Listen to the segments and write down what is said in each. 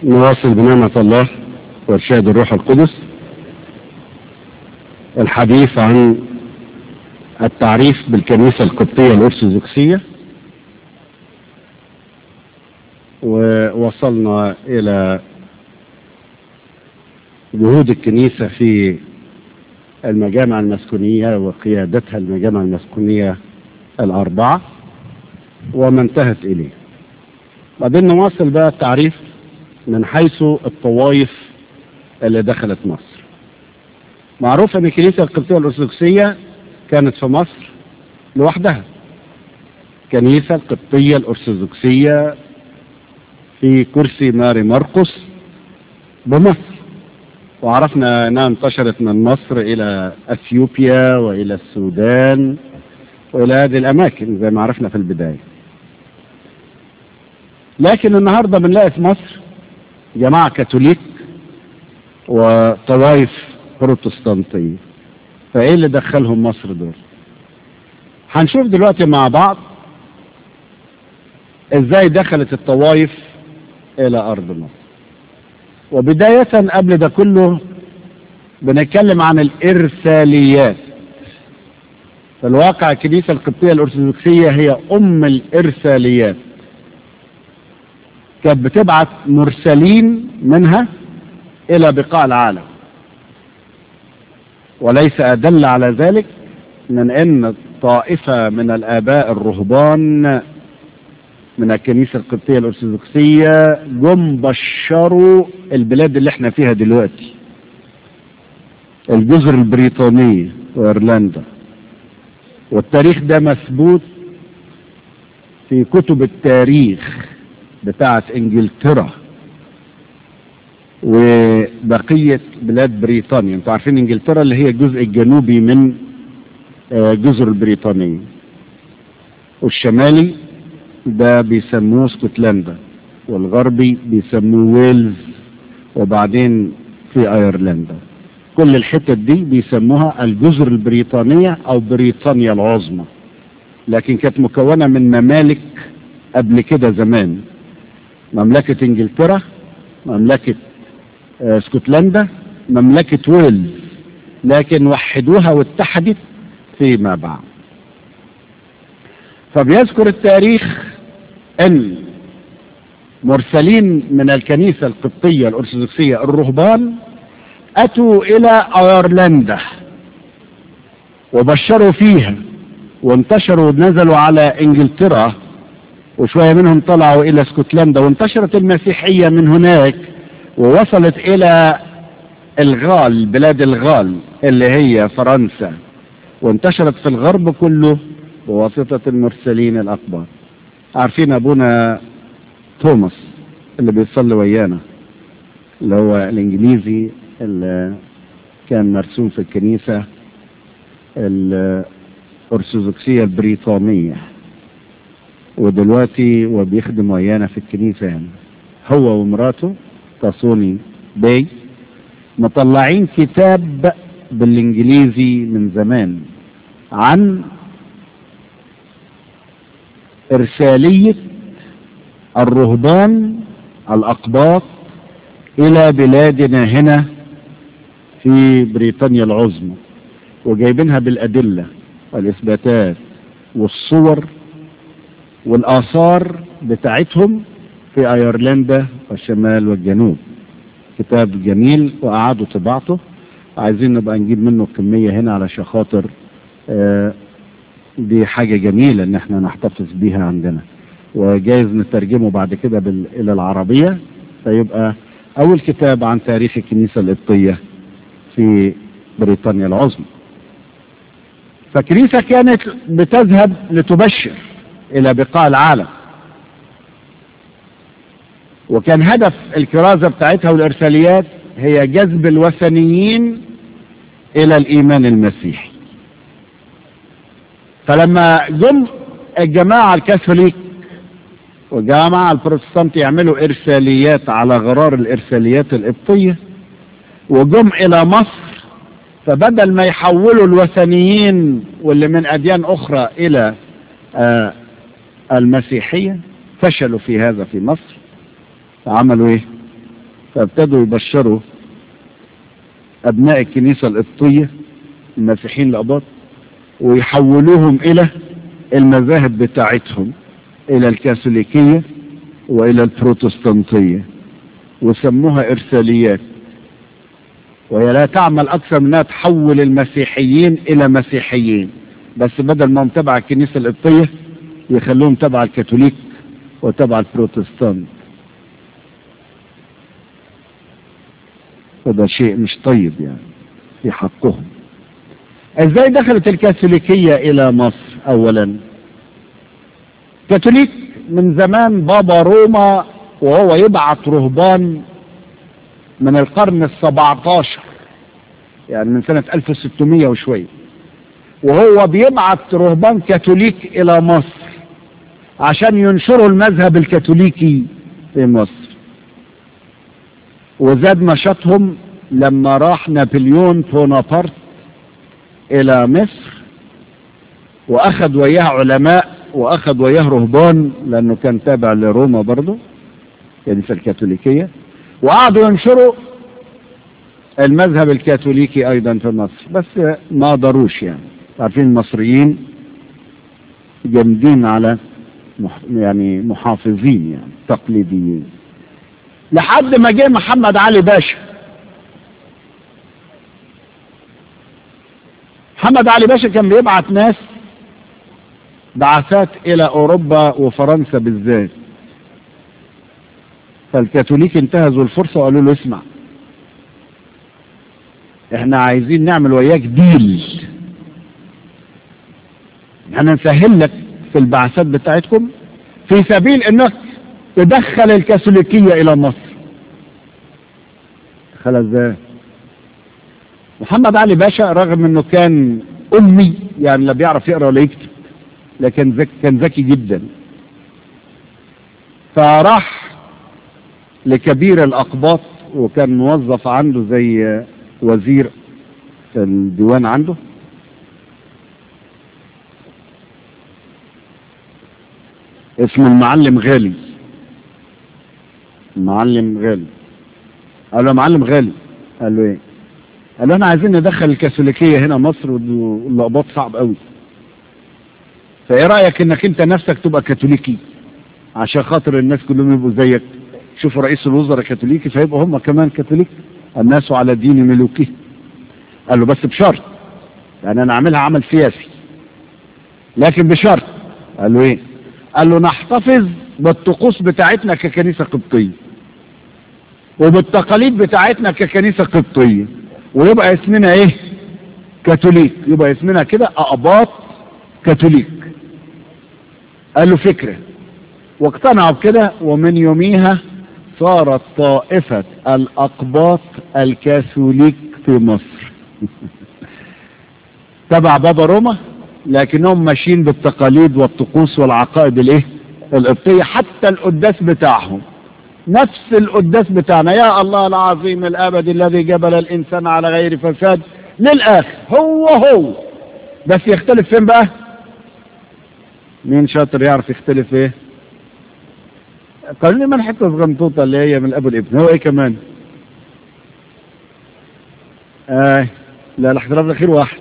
نواصل بنعمة الله وارشاد الروح القدس الحديث عن التعريف بالكنيسة القبطية الأرثوذكسية ووصلنا إلى جهود الكنيسة في المجامع المسكونية وقيادتها المجامع المسكونية الأربعة وما انتهت إليه بعدين نواصل بقى التعريف من حيث الطوائف اللي دخلت مصر معروف ان الكنيسة القبطية الأرثوذكسية كانت في مصر لوحدها الكنيسة القبطية الأرثوذكسية في كرسي ماري مرقس بمصر وعرفنا انها انتشرت من مصر الى اثيوبيا والى السودان والى هذه الاماكن زي ما عرفنا في البدايه لكن النهارده بنلاقي في مصر جماعه كاثوليك وطوائف بروتستانتيه فايه اللي دخلهم مصر دول هنشوف دلوقتي مع بعض ازاي دخلت الطوائف الى ارض مصر وبداية قبل ده كله بنتكلم عن الإرساليات في الواقع الكنيسة القبطية الأرثوذكسية هي أم الإرساليات كانت بتبعت مرسلين منها إلى بقاع العالم وليس أدل على ذلك من أن طائفة من الآباء الرهبان من الكنيسة القبطية الأرثوذكسية جم بشروا البلاد اللي احنا فيها دلوقتي الجزر البريطانية وإيرلندا والتاريخ ده مثبوت في كتب التاريخ بتاعة انجلترا وبقية بلاد بريطانيا انتوا عارفين انجلترا اللي هي الجزء الجنوبي من جزر البريطانية والشمالي ده بيسموه اسكتلندا والغربي بيسموه ويلز وبعدين في ايرلندا كل الحتت دي بيسموها الجزر البريطانية او بريطانيا العظمى لكن كانت مكونة من ممالك قبل كده زمان مملكة انجلترا مملكة اسكتلندا مملكة ويلز لكن وحدوها واتحدت فيما بعد فبيذكر التاريخ ان مرسلين من الكنيسة القبطية الأرثوذكسية الرهبان أتوا إلى أيرلندا وبشروا فيها وانتشروا ونزلوا على إنجلترا وشوية منهم طلعوا إلى اسكتلندا وانتشرت المسيحية من هناك ووصلت إلى الغال بلاد الغال اللي هي فرنسا وانتشرت في الغرب كله بواسطة المرسلين الأكبر عارفين أبونا توماس اللي بيصلي ويانا اللي هو الإنجليزي اللي كان مرسوم في الكنيسة الأرثوذكسية البريطانية ودلوقتي وبيخدم ويانا في الكنيسة يعني هو ومراته تصوني باي مطلعين كتاب بالإنجليزي من زمان عن إرسالية الرهبان الأقباط إلى بلادنا هنا في بريطانيا العظمى وجايبينها بالأدلة والإثباتات والصور والآثار بتاعتهم في أيرلندا والشمال والجنوب كتاب جميل وأعادوا طباعته عايزين نبقى نجيب منه كمية هنا علشان خاطر آه دي حاجة جميلة ان احنا نحتفظ بيها عندنا وجايز نترجمه بعد كده بال... الى العربية فيبقى اول كتاب عن تاريخ الكنيسة القبطية في بريطانيا العظمى فالكنيسة كانت بتذهب لتبشر الى بقاع العالم وكان هدف الكرازة بتاعتها والارساليات هي جذب الوثنيين الى الايمان المسيحي فلما جم الجماعة الكاثوليك والجماعة البروتستانت يعملوا إرساليات على غرار الإرساليات القبطية وجم إلى مصر فبدل ما يحولوا الوثنيين واللي من أديان أخرى إلى آه المسيحية فشلوا في هذا في مصر فعملوا إيه؟ فابتدوا يبشروا أبناء الكنيسة القبطية المسيحيين الأباط ويحولوهم إلى المذاهب بتاعتهم إلى الكاثوليكية وإلى البروتستانتية وسموها إرساليات وهي لا تعمل أكثر من أنها تحول المسيحيين إلى مسيحيين بس بدل ما هم تبع الكنيسة القبطية يخلوهم تبع الكاثوليك وتبع البروتستانت وده شيء مش طيب يعني في حقهم ازاي دخلت الكاثوليكية الى مصر اولا كاثوليك من زمان بابا روما وهو يبعت رهبان من القرن السبعتاشر يعني من سنة 1600 وشوية وهو بيبعت رهبان كاثوليك الى مصر عشان ينشروا المذهب الكاثوليكي في مصر وزاد نشاطهم لما راح نابليون بونابرت الى مصر واخذ وياه علماء واخذ وياه رهبان لانه كان تابع لروما برضه الكنيسه الكاثوليكيه وقعدوا ينشروا المذهب الكاثوليكي ايضا في مصر بس ما قدروش يعني عارفين المصريين جامدين على مح يعني محافظين يعني تقليديين لحد ما جه محمد علي باشا محمد علي باشا كان بيبعت ناس بعثات الى اوروبا وفرنسا بالذات فالكاثوليك انتهزوا الفرصه وقالوا له اسمع احنا عايزين نعمل وياك ديل احنا نسهل لك في البعثات بتاعتكم في سبيل انك تدخل الكاثوليكية الى مصر دخلها ازاي محمد علي باشا رغم انه كان امي يعني لا بيعرف يقرا ولا يكتب لكن ذكي كان ذكي جدا فراح لكبير الاقباط وكان موظف عنده زي وزير في الديوان عنده اسمه المعلم غالي المعلم غالي قال له يا معلم غالي قال له ايه قال له احنا عايزين ندخل الكاثوليكيه هنا مصر واللقباط صعب قوي فايه رايك انك انت نفسك تبقى كاثوليكي عشان خاطر الناس كلهم يبقوا زيك شوفوا رئيس الوزراء كاثوليكي فيبقوا هم كمان كاثوليك الناس على دين ملوكه قال له بس بشرط يعني انا اعملها عمل سياسي لكن بشرط قال له ايه قال له نحتفظ بالطقوس بتاعتنا ككنيسة قبطية وبالتقاليد بتاعتنا ككنيسة قبطية ويبقى اسمنا ايه كاثوليك يبقى اسمنا كده اقباط كاثوليك قال له فكرة واقتنعوا بكده ومن يوميها صارت طائفة الأقباط الكاثوليك في مصر تبع بابا روما لكنهم ماشيين بالتقاليد والطقوس والعقائد الايه القبطية حتى القداس بتاعهم نفس القداس بتاعنا يا الله العظيم الابد الذي جبل الانسان على غير فساد للاخر هو هو بس يختلف فين بقى مين شاطر يعرف يختلف ايه قالوا لي من حته صغنطوطه اللي هي من الاب والابن هو ايه كمان آه لا الاختلاف الاخير واحد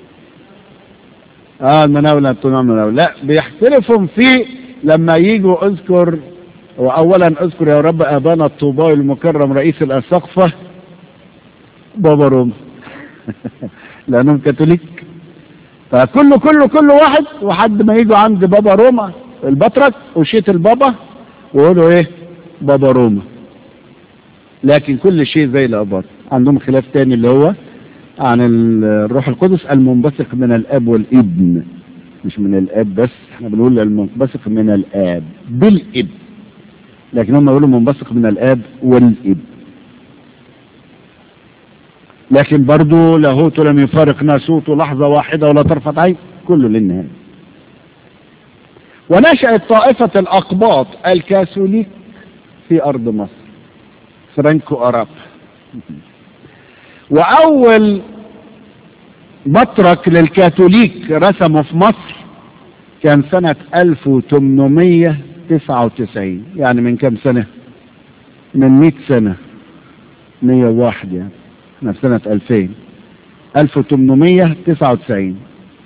اه المناولة بتوع المناولة لا بيختلفهم في لما يجوا اذكر واولا اذكر يا رب ابانا الطوباوي المكرم رئيس الاسقفة بابا روما لانهم كاثوليك فكله كله كل واحد وحد ما يجوا عند بابا روما البطرك وشيت البابا ويقولوا ايه بابا روما لكن كل شيء زي الاباط عندهم خلاف تاني اللي هو عن الروح القدس المنبثق من الاب والابن مش من الاب بس احنا بنقول المنبثق من الاب بالابن لكن هم يقولوا منبثق من الاب والابن لكن برضو لاهوت لم يفارق ناسوته لحظة واحدة ولا طرفة عين كله للنهاية ونشأت طائفة الأقباط الكاثوليك في أرض مصر فرانكو أراب وأول بطرك للكاثوليك رسمه في مصر كان سنة 1899 يعني من كم سنة من 100 سنة 101 يعني احنا في سنة 2000 1899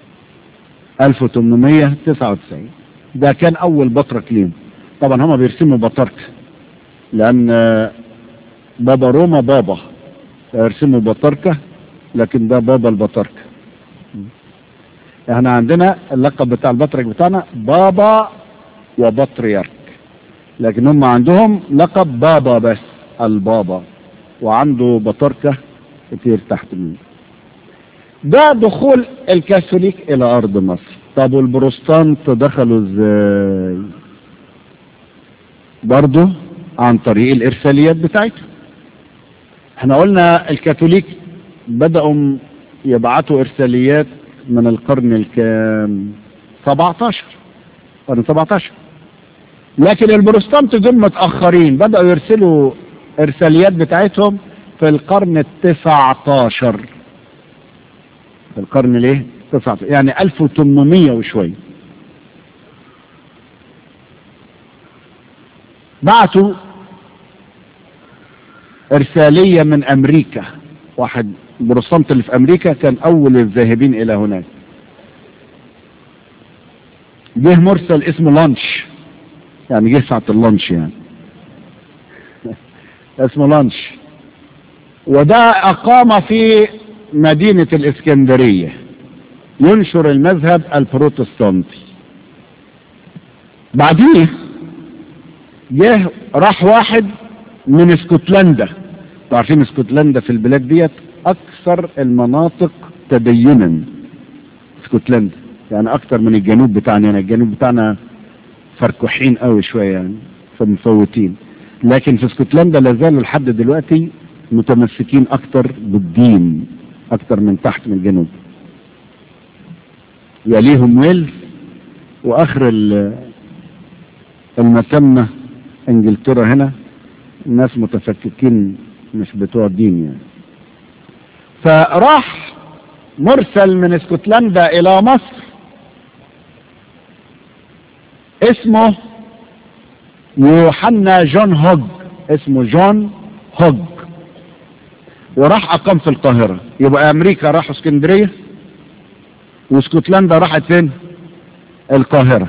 1899 ده كان أول بطرك ليهم طبعا هما بيرسموا بطرك لأن بابا روما بابا يرسموا بطركة لكن ده بابا البطركة احنا عندنا اللقب بتاع البطرك بتاعنا بابا وبطريرك لكن هم عندهم لقب بابا بس البابا وعنده بطركة كتير تحت منه ده دخول الكاثوليك الى ارض مصر طب والبروستانت دخلوا ازاي برضه عن طريق الارساليات بتاعتهم احنا قلنا الكاثوليك بدأوا يبعتوا ارساليات من القرن الكام 17 قرن 17 لكن البروستانت دول متأخرين بدأوا يرسلوا ارساليات بتاعتهم في القرن التسعة عشر في القرن ليه 19 يعني 1800 وشوية بعتوا ارسالية من امريكا واحد بروستانت اللي في امريكا كان اول الذاهبين الى هناك جه مرسل اسمه لانش يعني جه ساعة اللانش يعني اسمه لانش وده اقام في مدينة الاسكندرية ينشر المذهب البروتستانتي بعديه جه راح واحد من اسكتلندا عارفين اسكتلندا في البلاد ديت اكثر المناطق تدينا اسكتلندا يعني اكثر من الجنوب بتاعنا يعني الجنوب بتاعنا فركحين قوي شويه يعني فمفوتين لكن في اسكتلندا لا زالوا لحد دلوقتي متمسكين اكثر بالدين اكثر من تحت من الجنوب يليهم ويلز واخر المسمى انجلترا هنا الناس متفككين مش بتوع دين يعني فراح مرسل من اسكتلندا الى مصر اسمه يوحنا جون هوج اسمه جون هوج وراح اقام في القاهرة يبقى امريكا راحوا اسكندرية واسكتلندا راحت فين القاهرة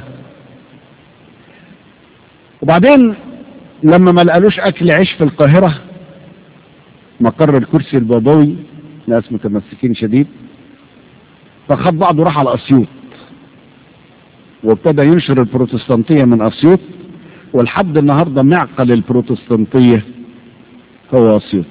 وبعدين لما ما لقالوش اكل عيش في القاهرة مقر الكرسي البابوي ناس متمسكين شديد فخد بعضه راح على اسيوط وابتدى ينشر البروتستانتية من اسيوط ولحد النهاردة معقل البروتستانتية هو اسيوط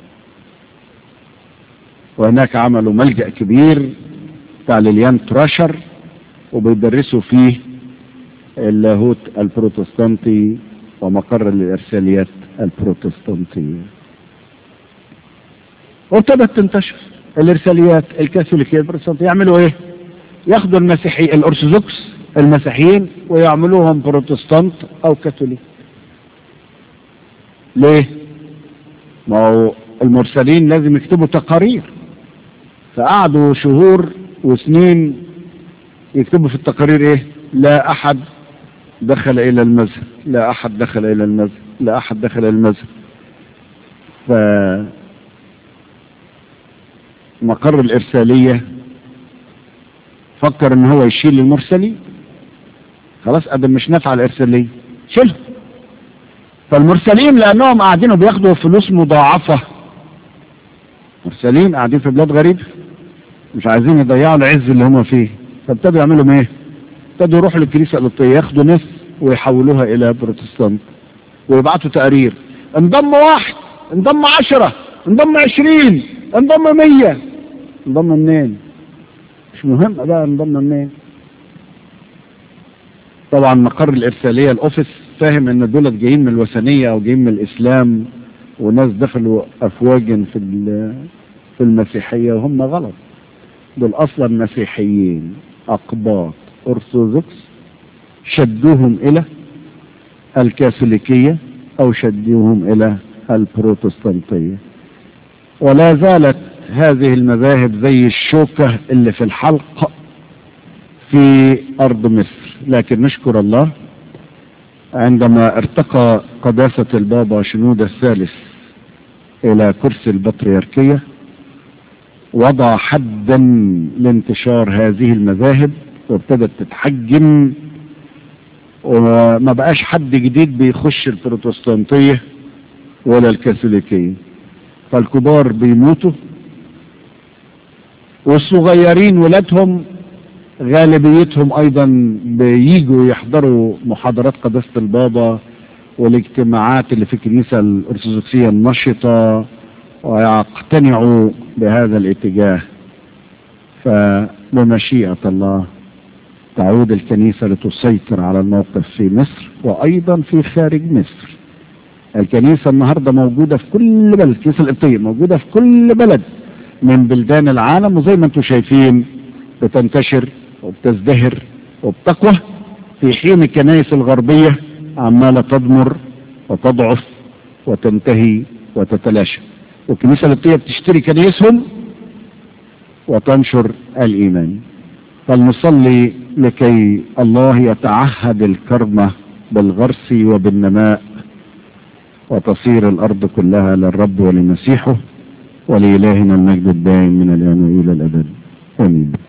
وهناك عملوا ملجأ كبير بتاع ليليان تراشر وبيدرسوا فيه اللاهوت البروتستانتي ومقر الارساليات البروتستانتية وابتدت تنتشر الارساليات الكاثوليكية البروتستانتية يعملوا ايه ياخدوا المسيحي الارثوذكس المسيحيين ويعملوهم بروتستانت او كاثوليك ليه ما هو المرسلين لازم يكتبوا تقارير فقعدوا شهور وسنين يكتبوا في التقارير ايه لا احد دخل الى المذهب لا احد دخل الى المذهب لا احد دخل الى المذهب ف مقر الارسالية فكر ان هو يشيل المرسلين خلاص ادم مش نافع الارسالية شيلهم فالمرسلين لانهم قاعدين وبياخدوا فلوس مضاعفة مرسلين قاعدين في بلاد غريبة مش عايزين يضيعوا العز اللي هم فيه فابتدوا يعملوا ايه ابتدوا يروحوا للكنيسة القبطية ياخدوا ناس ويحولوها الى بروتستانت ويبعتوا تقارير انضم واحد انضم عشرة انضم عشرين انضم مية انضم منين مش مهم بقى انضم منين طبعا مقر الارسالية الاوفيس فاهم ان دولت جايين من الوثنية او جايين من الاسلام وناس دخلوا افواجا في في المسيحية وهم غلط دول اصلا مسيحيين اقباط ارثوذكس شدوهم الى الكاثوليكية او شدوهم الى البروتستانتية ولا زالت هذه المذاهب زي الشوكة اللي في الحلق في ارض مصر لكن نشكر الله عندما ارتقى قداسة البابا شنود الثالث الى كرسي البطريركية وضع حدا لانتشار هذه المذاهب وابتدت تتحجم وما بقاش حد جديد بيخش البروتستانتية ولا الكاثوليكية فالكبار بيموتوا والصغيرين ولادهم غالبيتهم ايضا بييجوا يحضروا محاضرات قداسة البابا والاجتماعات اللي في الكنيسة الارثوذكسية النشطة ويقتنعوا بهذا الاتجاه فبمشيئة الله تعود الكنيسة لتسيطر على الموقف في مصر وايضا في خارج مصر الكنيسة النهاردة موجودة في كل بلد الكنيسة القبطية موجودة في كل بلد من بلدان العالم وزي ما انتم شايفين بتنتشر وبتزدهر وبتقوى في حين الكنائس الغربية عمالة تضمر وتضعف وتنتهي وتتلاشى والكنيسة القبطية بتشتري كنائسهم وتنشر الإيمان فلنصلي لكي الله يتعهد الكرمة بالغرس وبالنماء وتصير الأرض كلها للرب ولمسيحه ولإلهنا المجد الدائم من الآن وإلى الأبد آمين